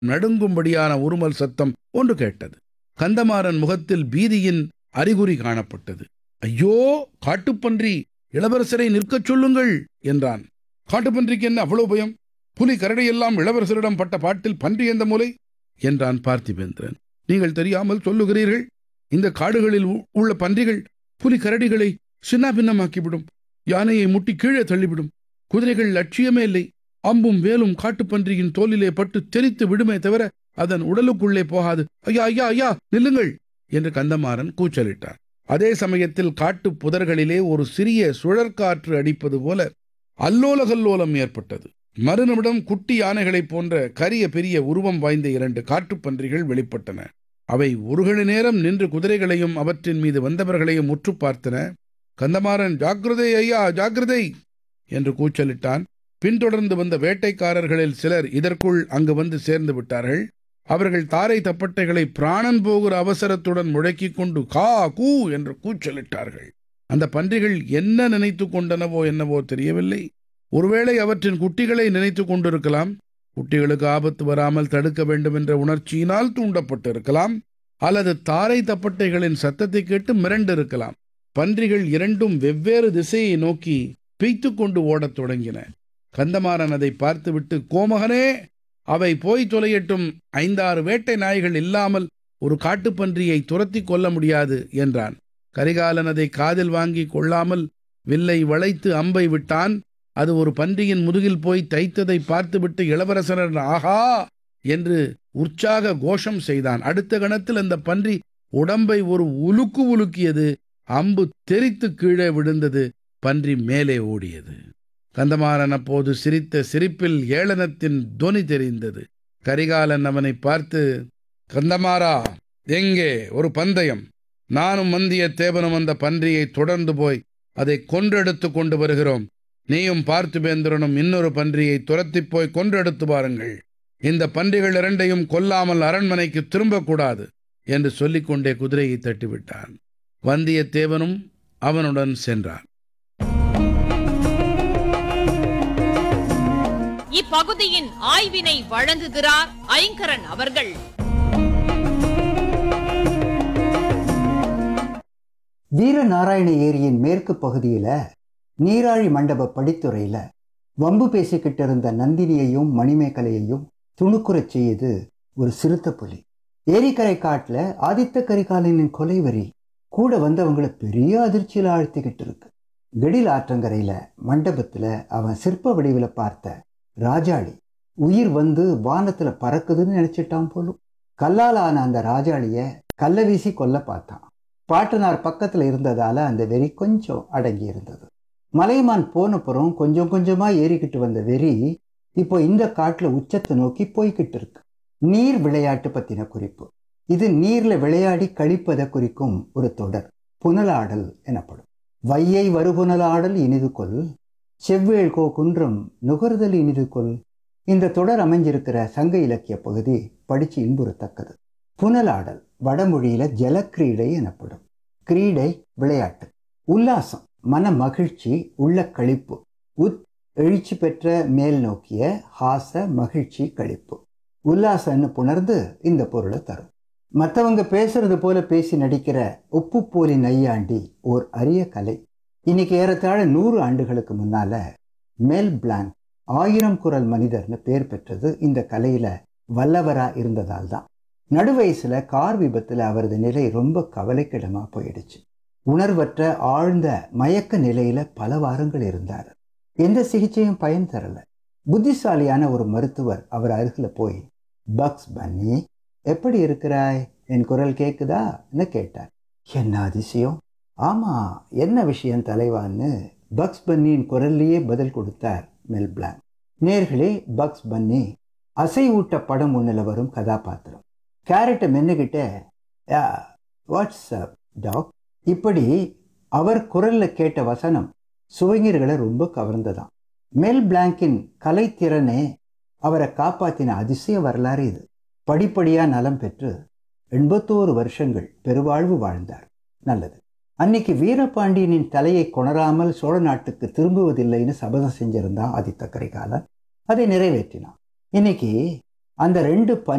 நடுங்கும்படியான உருமல் சத்தம் ஒன்று கேட்டது கந்தமாறன் முகத்தில் பீதியின் அறிகுறி காணப்பட்டது ஐயோ காட்டுப்பன்றி இளவரசரை நிற்கச் சொல்லுங்கள் என்றான் காட்டுப்பன்றிக்கு என்ன அவ்வளவு பயம் புலி கரடியெல்லாம் இளவரசரிடம் பட்ட பாட்டில் பன்றி எந்த மூலை என்றான் பார்த்திபேந்திரன் நீங்கள் தெரியாமல் சொல்லுகிறீர்கள் இந்த காடுகளில் உ- உள்ள பன்றிகள் புலி கரடிகளை சின்னாபின்னமாக்கிவிடும் யானையை முட்டி கீழே தள்ளிவிடும் குதிரைகள் லட்சியமே இல்லை அம்பும் வேலும் காட்டுப்பன்றியின் தோலிலே பட்டு தெரித்து விடுமே தவிர அதன் உடலுக்குள்ளே போகாது ஐயா ஐயா ஐயா நில்லுங்கள் என்று கந்தமாறன் கூச்சலிட்டார் அதே சமயத்தில் காட்டுப் புதர்களிலே ஒரு சிறிய சுழற்காற்று அடிப்பது போல அல்லோலகல்லோலம் ஏற்பட்டது மறுநிமிடம் குட்டி யானைகளைப் போன்ற கரிய பெரிய உருவம் வாய்ந்த இரண்டு காட்டுப்பன்றிகள் வெளிப்பட்டன அவை ஒரு கண நேரம் நின்று குதிரைகளையும் அவற்றின் மீது வந்தவர்களையும் உற்று பார்த்தன கந்தமாறன் ஜாக்கிரதை ஐயா ஜாக்கிரதை என்று கூச்சலிட்டான் பின்தொடர்ந்து வந்த வேட்டைக்காரர்களில் சிலர் இதற்குள் அங்கு வந்து சேர்ந்து விட்டார்கள் அவர்கள் தாரை தப்பட்டைகளை பிராணன் போகிற அவசரத்துடன் முழக்கிக் கொண்டு கா கூ என்று கூச்சலிட்டார்கள் அந்த பன்றிகள் என்ன நினைத்துக் கொண்டனவோ என்னவோ தெரியவில்லை ஒருவேளை அவற்றின் குட்டிகளை நினைத்துக் கொண்டிருக்கலாம் குட்டிகளுக்கு ஆபத்து வராமல் தடுக்க வேண்டும் என்ற உணர்ச்சியினால் தூண்டப்பட்டிருக்கலாம் அல்லது தாரை தப்பட்டைகளின் சத்தத்தை கேட்டு மிரண்டிருக்கலாம் பன்றிகள் இரண்டும் வெவ்வேறு திசையை நோக்கி பெய்த்துக் கொண்டு ஓடத் தொடங்கின கந்தமாறன் அதை பார்த்துவிட்டு கோமகனே அவை போய் தொலையட்டும் ஐந்தாறு வேட்டை நாய்கள் இல்லாமல் ஒரு காட்டுப்பன்றியை துரத்தி கொள்ள முடியாது என்றான் கரிகாலன் அதை காதில் வாங்கி கொள்ளாமல் வில்லை வளைத்து அம்பை விட்டான் அது ஒரு பன்றியின் முதுகில் போய் தைத்ததை பார்த்துவிட்டு இளவரசனர் ஆஹா என்று உற்சாக கோஷம் செய்தான் அடுத்த கணத்தில் அந்த பன்றி உடம்பை ஒரு உலுக்கு உலுக்கியது அம்பு தெரித்து கீழே விழுந்தது பன்றி மேலே ஓடியது கந்தமாறன் அப்போது சிரித்த சிரிப்பில் ஏளனத்தின் தொனி தெரிந்தது கரிகாலன் அவனை பார்த்து கந்தமாறா எங்கே ஒரு பந்தயம் நானும் வந்தியத்தேவனும் அந்த பன்றியை தொடர்ந்து போய் அதை கொன்றெடுத்து கொண்டு வருகிறோம் நீயும் பார்த்திபேந்திரனும் இன்னொரு பன்றியை துரத்திப் போய் கொன்றெடுத்து பாருங்கள் இந்த பன்றிகள் இரண்டையும் கொல்லாமல் அரண்மனைக்கு திரும்பக்கூடாது என்று சொல்லிக்கொண்டே குதிரையை தட்டிவிட்டான் வந்தியத்தேவனும் அவனுடன் சென்றான் இப்பகுதியின் ஆய்வினை வழங்குகிறார் ஐங்கரன் அவர்கள் வீரநாராயண ஏரியின் மேற்கு பகுதியில நீராழி மண்டப படித்துறையில வம்பு பேசிக்கிட்டு இருந்த நந்தினியையும் மணிமேகலையையும் துணுக்குறச் செய்யுது ஒரு சிறுத்த புலி ஏரிக்கரை காட்டுல ஆதித்த கரிகாலனின் கொலைவரி கூட வந்தவங்கள பெரிய அதிர்ச்சியில ஆழ்த்திக்கிட்டு இருக்கு கெடில் ஆற்றங்கரையில மண்டபத்துல அவன் சிற்ப வடிவில பார்த்த ராஜாளி உயிர் வந்து வானத்துல பறக்குதுன்னு நினைச்சிட்டான் போலும் கல்லால் ஆன அந்த ராஜாளிய கல்ல வீசி கொல்ல பார்த்தான் பாட்டனார் பக்கத்துல இருந்ததால அந்த வெறி கொஞ்சம் அடங்கி இருந்தது மலையமான் போனப்புறம் கொஞ்சம் கொஞ்சமா ஏறிக்கிட்டு வந்த வெறி இப்போ இந்த காட்டுல உச்சத்தை நோக்கி போய்கிட்டு இருக்கு நீர் விளையாட்டு பத்தின குறிப்பு இது நீர்ல விளையாடி கழிப்பதை குறிக்கும் ஒரு தொடர் புனலாடல் எனப்படும் வையை வருபுனலாடல் இனிது கொல் செவ்வேள் கோ குன்றம் நுகர்தல் இனிது கொல் இந்த தொடர் அமைஞ்சிருக்கிற சங்க இலக்கிய பகுதி படிச்சு இன்புறத்தக்கது புனலாடல் வடமொழியில ஜலக்கிரீடை எனப்படும் கிரீடை விளையாட்டு உல்லாசம் மன மகிழ்ச்சி உள்ள கழிப்பு உத் எழுச்சி பெற்ற மேல் நோக்கிய ஹாச மகிழ்ச்சி கழிப்பு உல்லாசன்னு புணர்ந்து இந்த பொருளை தரும் மற்றவங்க பேசுறது போல பேசி நடிக்கிற உப்பு போலி நையாண்டி ஓர் அரிய கலை இன்னைக்கு ஏறத்தாழ நூறு ஆண்டுகளுக்கு முன்னால மெல் பிளாங்க் ஆயிரம் குரல் மனிதர்னு பேர் பெற்றது இந்த கலையில வல்லவரா இருந்ததால் தான் நடுவயசுல கார் விபத்துல அவரது நிலை ரொம்ப கவலைக்கிடமா போயிடுச்சு உணர்வற்ற ஆழ்ந்த மயக்க நிலையில பல வாரங்கள் இருந்தார் எந்த சிகிச்சையும் பயன் தரல புத்திசாலியான ஒரு மருத்துவர் அவர் அருகில போய் பக்ஸ் பன்னி எப்படி இருக்கிறாய் என் குரல் கேக்குதான்னு கேட்டார் என்ன அதிசயம் ஆமா என்ன விஷயம் தலைவான்னு பக்ஸ் பன்னியின் குரல்லையே பதில் கொடுத்தார் மெல் பிளாங்க் நேர்களே பக்ஸ் பன்னி அசைவூட்ட படம் ஒண்ணுல வரும் கதாபாத்திரம் கேரட்டை மென்னுகிட்ட வாட்ஸ் அப் டாக் இப்படி அவர் குரல்ல கேட்ட வசனம் சுவைஞர்களை ரொம்ப கவர்ந்ததாம் மெல் பிளாங்கின் கலைத்திறனே அவரை காப்பாத்தின அதிசய வரலாறு இது படிப்படியா நலம் பெற்று எண்பத்தோரு வருஷங்கள் பெருவாழ்வு வாழ்ந்தார் நல்லது அன்னைக்கு வீரபாண்டியனின் தலையை கொணராமல் சோழ நாட்டுக்கு திரும்புவதில்லைன்னு சபதம் செஞ்சிருந்தான் ஆதித்த கரிகாலன் அதை நிறைவேற்றினான் இன்னைக்கு அந்த ரெண்டு பன்